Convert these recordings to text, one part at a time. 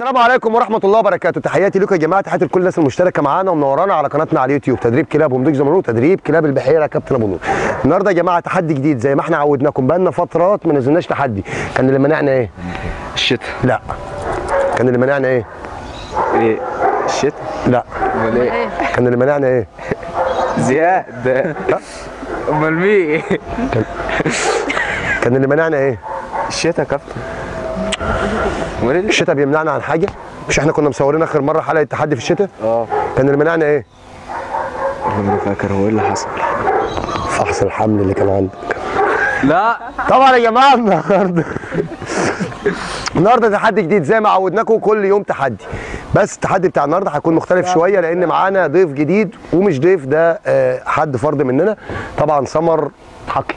السلام عليكم ورحمه الله وبركاته تحياتي لكم يا جماعه تحياتي لكل الناس المشتركه معانا ومنورانا على قناتنا على اليوتيوب تدريب كلاب ومضيق زمرو تدريب كلاب البحيره كابتن ابو نور النهارده يا جماعه تحدي جديد زي ما احنا عودناكم بقالنا فترات ما نزلناش تحدي كان اللي منعنا ايه الشتاء لا كان اللي منعنا ايه ايه الشتاء لا امال ايه كان اللي منعنا ايه زياد امال مين كان اللي منعنا ايه الشتاء يا كابتن امال ايه الشتاء بيمنعنا عن حاجه مش احنا كنا مصورين اخر مره حلقه تحدي في الشتاء اه كان اللي منعنا ايه انا فاكر هو ايه اللي حصل فحص الحمل اللي كان عندك لا طبعا يا جماعه النهارده النهارده تحدي جديد زي ما عودناكم كل يوم تحدي بس التحدي بتاع النهارده هيكون مختلف شويه لان معانا ضيف جديد ومش ضيف ده آه، حد فرد مننا طبعا سمر حقي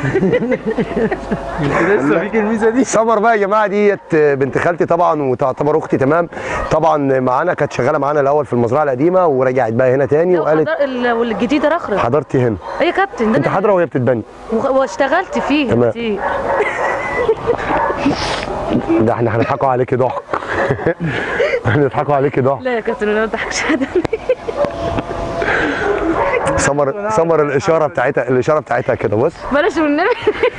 لسه فيك الميزه دي سمر بقى يا جماعه ديت آه، بنت خالتي طبعا وتعتبر اختي تمام طبعا معانا كانت شغاله معانا الاول في المزرعه القديمه ورجعت بقى هنا تاني وقالت وحضر- ال- والجديده رخرة حضرتي هنا اي كابتن ده انت أنا- حاضره وهي بتتبني وغ- واشتغلت فيه تمام. كتير ده احنا هنضحكوا عليكي ضحك هنضحكوا عليكي ضحك لا يا كابتن انا ما بضحكش على سمر سمر الاشاره بتاعتها الاشاره بتاعتها كده بص بلاش والنبي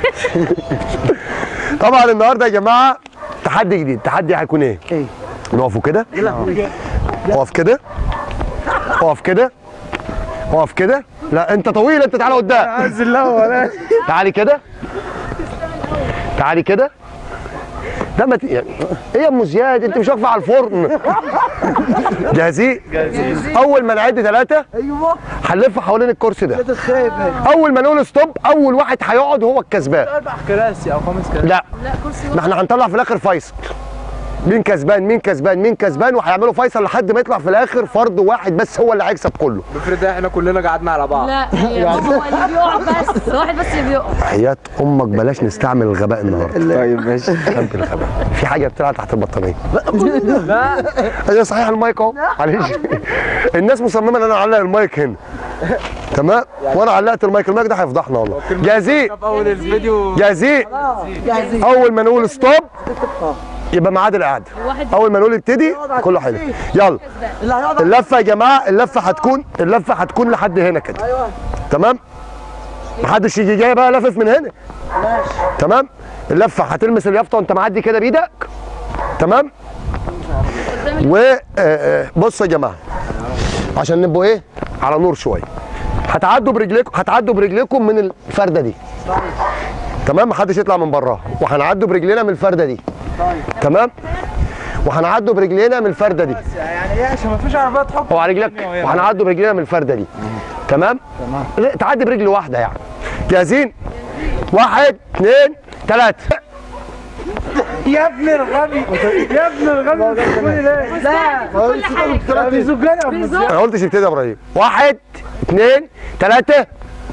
طبعا النهارده يا جماعه تحدي جديد تحدي هيكون ايه ايه نقفوا كده اقف كده اقف كده اقف كده لا انت طويل انت تعالى قدام عايز الاول تعالي كده تعالي كده ده ما ت... يعني ايه يا ام زياد انت مش واقفه على الفرن جاهزين اول ما نعد ثلاثه ايوه هنلف حوالين الكرسي ده تخيب اول ما نقول ستوب اول واحد هيقعد هو الكسبان اربع كراسي او خمس كراسي لا ما احنا هنطلع في الاخر فيصل مين كسبان مين كسبان مين كسبان وهيعملوا فيصل لحد ما يطلع في الاخر فرد واحد بس هو اللي هيكسب كله افرض احنا كلنا قعدنا على بعض لا هي هو اللي بيقع بس واحد بس اللي بيقع حياة امك بلاش نستعمل الغباء النهارده طيب ماشي بحب الغباء في حاجه بتلعب تحت البطانيه لا ايوه صحيح المايك اهو معلش الناس مصممه ان انا اعلق المايك هنا تمام وانا علقت المايك المايك ده هيفضحنا والله جاهزين في اول الفيديو جاهزين جاهزين اول ما نقول ستوب يبقى ميعاد القعده واحد اول ما نقول ابتدي كله حلو يلا اللي هيقعد اللفه يا جماعه اللفه هتكون اللفه هتكون لحد هنا كده ايوه تمام محدش يجي جاي بقى لافف من هنا ماشي تمام اللفه هتلمس اليافطه وانت معدي كده بايدك تمام و آه، آه، بصوا يا جماعه عشان نبقوا ايه على نور شويه هتعدوا برجليكم هتعدوا برجليكم من الفرده دي تمام محدش يطلع من براها وهنعدوا برجلينا من الفرده دي تمام وهنعدوا برجلينا من الفرده دي يعني ايه عشان ما فيش عربيات حب هو على رجلك وهنعدوا برجلينا من الفرده دي تمام تمام تعدي برجل واحده يعني جاهزين واحد اثنين ثلاثه يا ابن الغبي يا ابن الغبي بتقولي ليه؟ لا في زجاجه يا ابن انا قلت ابتدي يا ابراهيم واحد اثنين ثلاثه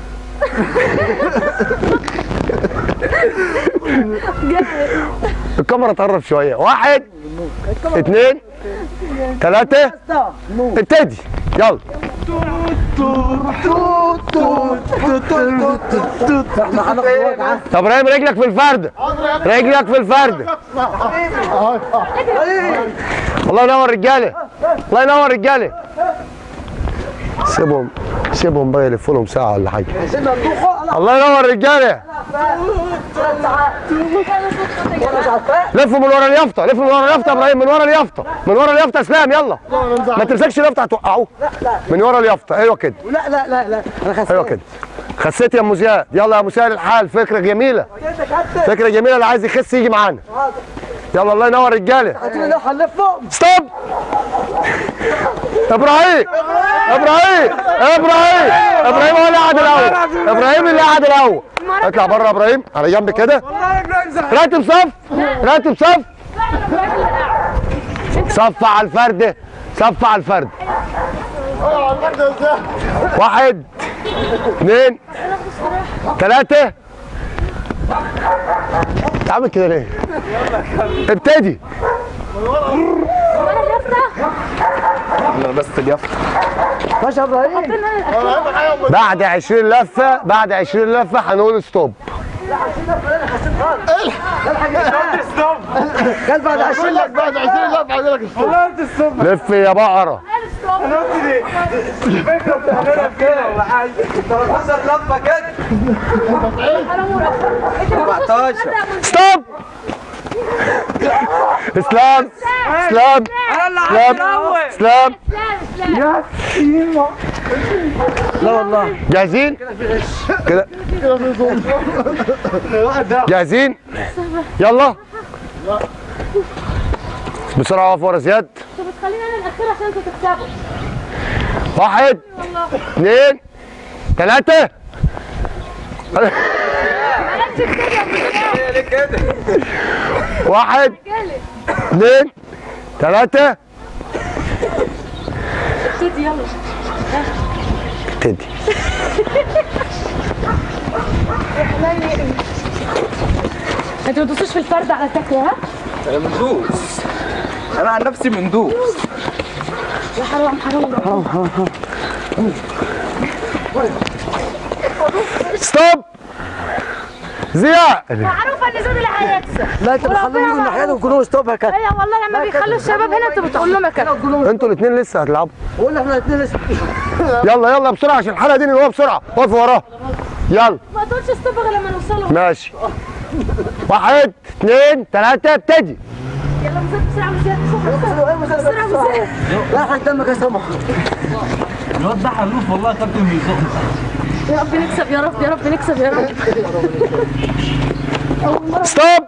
الكاميرا تقرب شويه واحد اثنين ثلاثه ابتدي يلا احنا هناخد وجعه طب ابراهيم رجلك في الفرده رجلك في الفرده الله ينور رجاله الله ينور رجاله سيبهم سيبهم بقى يلفوا لهم ساعه ولا حاجه سيبنا ندوخه الله ينور رجاله لفوا من ورا اليافطه لفوا من ورا اليافطه يا ابراهيم من ورا اليافطه من ورا اليافطه اسلام يلا ما تمسكش اليافطه هتوقعوه من ورا اليافطه ايوه كده لا لا لا لا انا خسرت ايوه كده خسيت يا ام زياد يلا يا مسهل الحال فكره جميله فكره جميله اللي عايز يخس يجي معانا يلا الله ينور رجاله هتقولي لو هنلفه ستوب ابراهيم ابراهيم ابراهيم ابراهيم هو اللي قاعد الاول ابراهيم اللي قاعد الاول اطلع بره يا ابراهيم على جنب كده راتب صف راتب صف صف على الفرد صف على الفرد واحد اثنين ثلاثة تعمل كده ليه؟ ابتدي انا بس اليافطه ماشي يا ابراهيم بعد 20 لفه بعد 20 لفه هنقول ستوب قال بعد 20 لك بعد 20 لفه عايزك والله انت الصبح لف يا بقره انا قلت ليه فكره بتعملها كده ولا حاجه 13 لفه كده 14 ستوب اسلام اسلام اسلام اسلام يا سيما لا والله جاهزين كده جاهزين يلا بسرعه اقف ورا زياد طب تخليني انا الاخير عشان انتوا تكسبوا واحد اثنين ثلاثة واحد اثنين ثلاثة ابتدي يلا ابتدي انتوا ما تدوسوش في الفرد على فكره ها مندوس انا عن نفسي مندوس يا حرام حرام ستوب زياد معروفه ان زود اللي هيكسب لا انت بتخليهم يجوا ناحيتهم ويكونوا ستوب هكذا ايوه والله لما بيخلوا الشباب هنا انتوا بتقول لهم يا كابتن انتوا الاثنين لسه هتلعبوا بقول لك احنا الاثنين لسه يلا يلا بسرعة عشان الحلقة دي نقوم بسرعة وقفوا وراه يلا ما تقولش ستوب غير لما نوصلوا ماشي واحد اثنين ثلاثة ابتدي يلا مزيد بسرعه مزيد بسرعه بسرعه مزيد لا حد دمك يا سمح الواد ده حلوف والله كابتن بيزق يا رب نكسب يا رب يا رب نكسب يا رب اول مره ستوب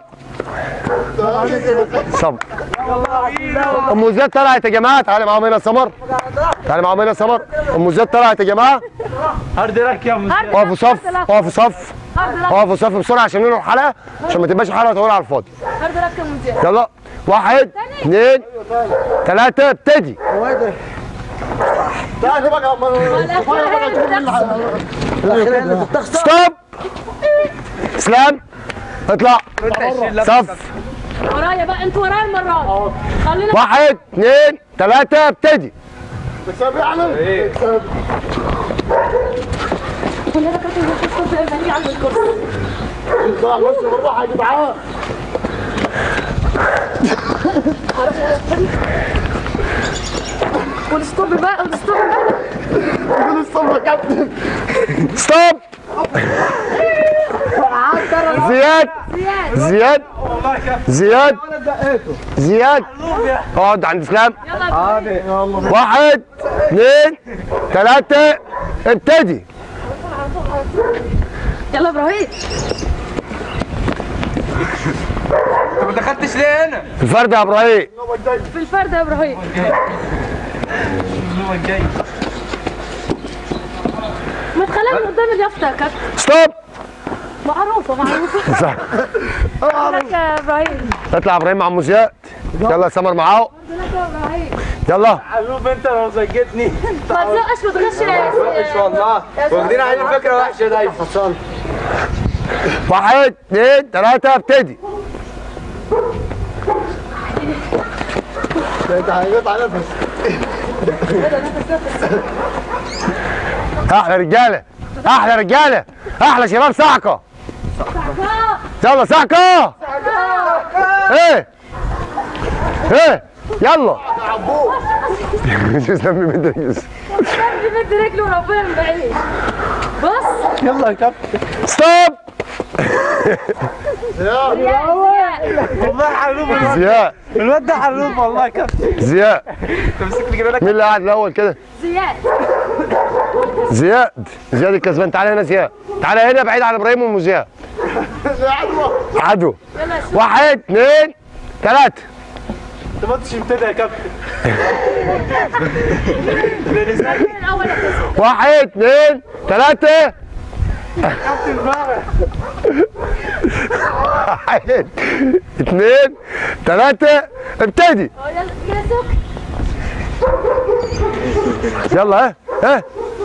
صبر ام زياد طلعت يا جماعه تعالى معاهم هنا سمر تعالى معاهم هنا سمر ام زياد طلعت يا جماعه هارد لك يا مز وقفوا صف وقفوا صف وقفوا صف بسرعه عشان ننهي الحلقه عشان ما تبقاش الحلقه طويله على الفاضي هارد لك يا مذيع يلا واحد اثنين ثلاثه ابتدي ستوب اسلام اطلع صف ورايا بقى انتوا ورايا المره دي خلينا واحد اثنين ثلاثة ابتدي كلنا كابتن بنشوف زي ما هي عند الكرسي والستوب بقى والستوب بقى ستوب زياد زياد زياد زياد زياد اقعد عند اسلام يلا واحد اثنين ثلاثة ابتدي يلا ابراهيم انت ما دخلتش ليه هنا الفرد يا ابراهيم في الفرد يا ابراهيم هو الجاي ما تخليها من قدام اليافطه يا كابتن ستوب معروفه معروفه صح لك يا ابراهيم اطلع ابراهيم مع ام زياد يلا سمر معاه لك يا ابراهيم يلا حلوف انت لو زجتني ما تزقش ما تغش يا مش والله واخدين عليه فكره وحشه دايما واحد اثنين ثلاثة ابتدي احلى رجالة احلى رجالة احلى شباب صعقة يلا صعقة ايه ايه يلا شو اسمي من ده يوسف بيمد رجله وربنا من بعيد بص يلا يا كابتن ستوب زياد زياد والله حلوف الواد زياد الواد ده حلوف والله يا كابتن زياد تمسك لي كده مين اللي قاعد الاول كده زياد زياد زياد الكسبان تعالى هنا زياد تعالى هنا بعيد عن ابراهيم وام زياد عدو يلا يا واحد اثنين ثلاثة انت ما انتش ابتدى يا كابتن شباب الاول يا كابتن واحد اثنين ثلاثة واحد اثنين ثلاثة ابتدي يلا يلا سوق يلا ها ها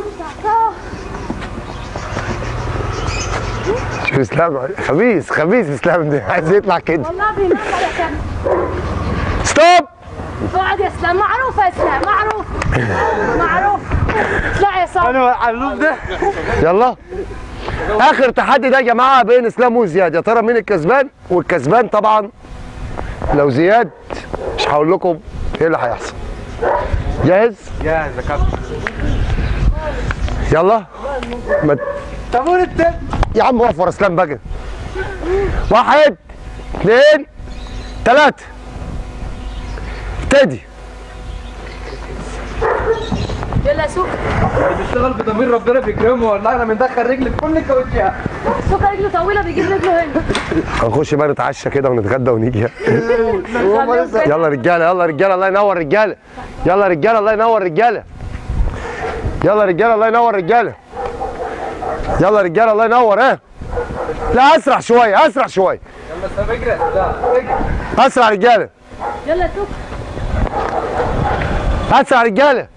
شوف اسلام خبيث خبيث اسلام ده عايز يطلع كده والله بينام يا كابتن ستوب اقعد يا اسلام معروف يا اسلام معروف معروف اطلع يا صاحبي انا حلوف ده يلا اخر تحدي ده يا جماعه بين اسلام وزياد يا ترى مين الكسبان والكسبان طبعا لو زياد مش هقول لكم ايه اللي هيحصل جاهز جاهز يا كابتن يلا ما طابور التاني يا عم وقف ورا اسلام بقى واحد اثنين ثلاثة ابتدي يلا سوق بيشتغل بضمير ربنا بيكرمه والله انا مندخل رجلي في كل الكاوتشات سوق رجله طويله بيجيب رجله هنا هنخش بقى نتعشى كده ونتغدى ونيجي يلا رجاله يلا رجاله الله ينور رجاله يلا رجاله الله ينور رجاله يلا رجاله الله ينور رجاله يلا رجاله الله ينور ها لا اسرع شويه اسرع شويه بس انا بجري لا اجري اسرع رجاله يلا سوق اسرع رجاله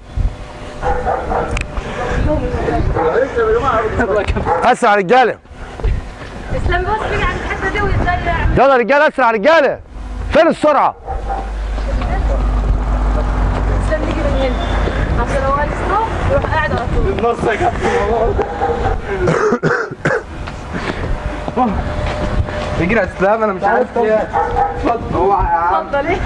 اسرع رجاله اسلام بص بيجي عند الحته دي ويتضيع يلا رجاله اسرع رجاله فين السرعه اسلام يجي من هنا عشان هو قال ستوب يروح قاعد على طول النص يا كابتن بيجري يا اسلام انا مش عارف ليه اتفضل هو اتفضل ايه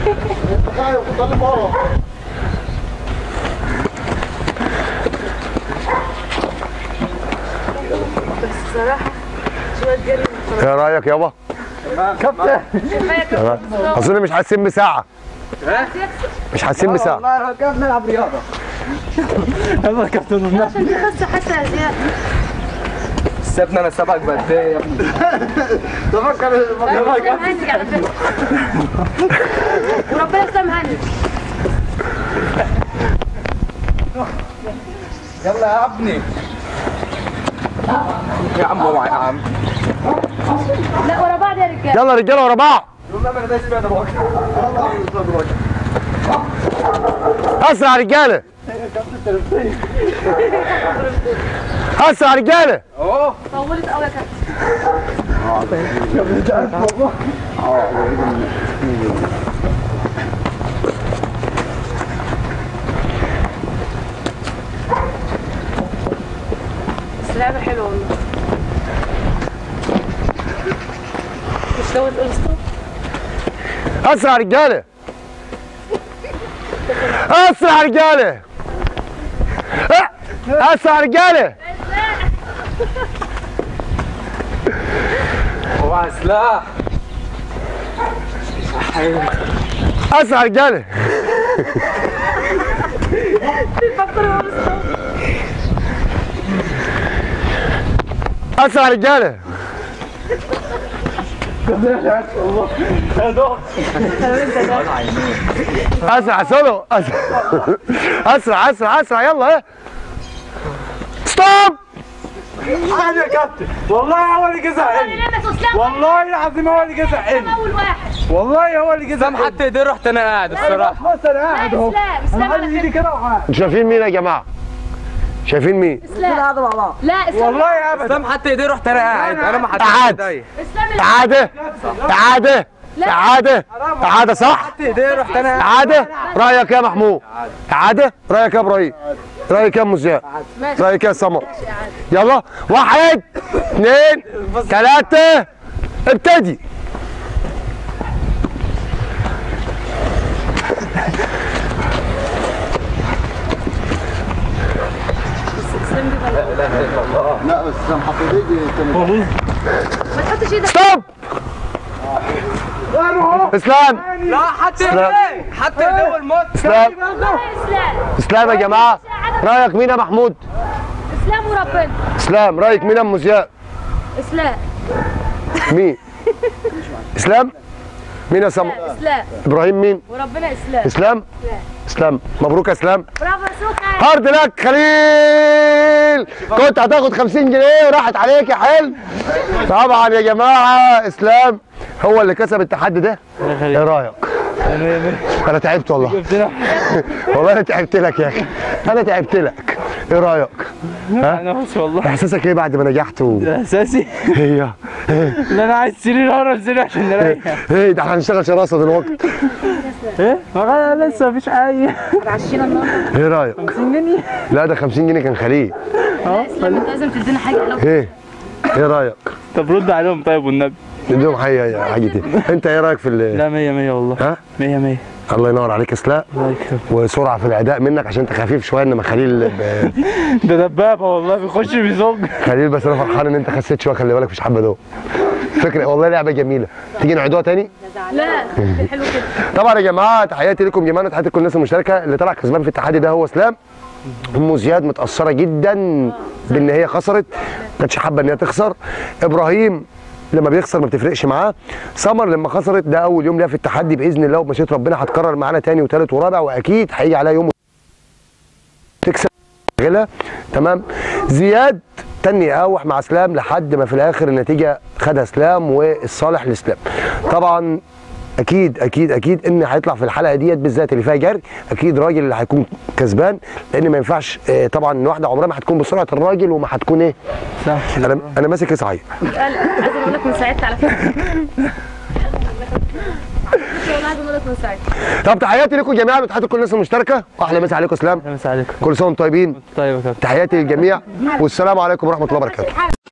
بس الصراحه شويه جري ايه رايك يابا كابتن كفايه كده اظن مش حاسين بساعه مش حاسين بساعه والله انا كيف نلعب رياضه يلا يا كابتن عشان دي خسه حتى يا زياد سيبنا انا سبقك بقد ايه يا ابني لا اسلام هانج على فكره وربنا اسلام هانج يلا يا ابني يا عم اوعى يا عم لا ورا بعض يا رجاله يلا رجاله ورا بعض والله ما انا دايس فيها دلوقتي اسرع رجاله اسرع رجاله اهو طولت قوي يا كابتن بس لعبة حلوة والله مش ناوي تقول ستوب اسرع رجاله اسرع رجاله أه، اسرع رجاله اوعى سلاح اسرع رجاله بفكر هو ستوب اسرع رجاله اسرع سولو اسرع اسرع اسرع اسرع يلا ايه ستوب عادي يا كابتن والله هو اللي جه زهقني لابس اسلام والله العظيم هو اللي جه زهقني اول واحد والله هو اللي جه سام زهقني حتى ايديه رحت انا قاعد الصراحه خلاص انا قاعد اهو اسلام اسلام انا على ايدي فكرة. كده وقاعد انتوا شايفين مين يا جماعه شايفين مين اسلام لا اسلام والله ابدا سام حتى ايديه رحت انا قاعد انا ما حطيتش قعد. ايديا اسلام اللي اعاده اعاده اعاده اعاده صح حتى ايديه رحت انا قاعد اعاده رايك يا محمود اعاده رايك يا ابراهيم رايك يا ام زياد ماشي رايك يا سمر يلا واحد اثنين ثلاثة ابتدي اسلام دي غلط لا بس انا حطيت ايدي ما تحطش ايدك ستوب اسلام لا حتى ايديه حتى ايديه والموت اسلام والله اسلام اسلام يا جماعة رايك مين يا محمود اسلام وربنا اسلام رايك مين يا ام زياد اسلام مين اسلام مين يا سمر اسلام ابراهيم مين وربنا اسلام اسلام اسلام مبروك يا اسلام برافو يا سوكا هارد لك خليل كنت هتاخد 50 جنيه وراحت عليك يا حلو طبعا يا جماعه اسلام هو اللي كسب التحدي ده ايه رايك انا تعبت والله والله انا تعبت لك يا اخي انا تعبت لك ايه رايك انا بص والله احساسك ايه بعد ما نجحت و... ده اساسي هي اللي انا عايز سرير هرب سرير عشان نريح ايه ده احنا هنشتغل شراسه دلوقتي ايه ما أنا لسه مفيش حاجه عشينا النهارده ايه رايك 50 جنيه لا ده 50 جنيه كان خليل لا اسلام انت لازم تدينا حاجه لو ايه ايه رايك؟ طب رد عليهم طيب والنبي نديهم حي يا حاجتي انت ايه رايك في ال- لا 100 100 والله ها 100 100 الله ينور عليك يا اسلاء الله يكرمك وسرعه في الاداء منك عشان انت خفيف شويه انما خليل ب- ده دبابه والله بيخش بيزوج خليل بس انا فرحان ان انت خسيت شويه خلي بالك مش حابه دوم فكره والله لعبه جميله تيجي نعيدوها تاني لا حلو كده طبعا يا جماعه تحياتي لكم جميعا وتحياتي لكل الناس المشتركه اللي طلع كسبان في التحدي ده هو اسلام ام زياد متاثره جدا بان هي خسرت ما كانتش حابه ان هي تخسر ابراهيم لما بيخسر ما بتفرقش معاه سمر لما خسرت ده اول يوم ليها في التحدي باذن الله وبمشيئه ربنا هتكرر معانا تاني وتالت ورابع واكيد هيجي عليها يوم تكسب غلا تمام زياد تاني يقاوح مع اسلام لحد ما في الاخر النتيجه خدها اسلام والصالح لاسلام طبعا اكيد اكيد اكيد ان هيطلع في الحلقه ديت بالذات اللي فيها جري اكيد راجل اللي هيكون كسبان لان ما ينفعش آه، طبعا ان واحده عمرها ما هتكون بسرعه الراجل وما هتكون ايه صح انا انا ماسك صحيح قال عايز اقول لك من ساعتها على فكره والله عايز اقول لك من ساعتها طب تحياتي لكم جميعا وتحياتي لكل الناس المشتركه واحلى مسا عليكم اسلام مسا عليكم كل سنه وانتم طيبين طيب يا كابتن تحياتي للجميع والسلام عليكم ورحمه الله وبركاته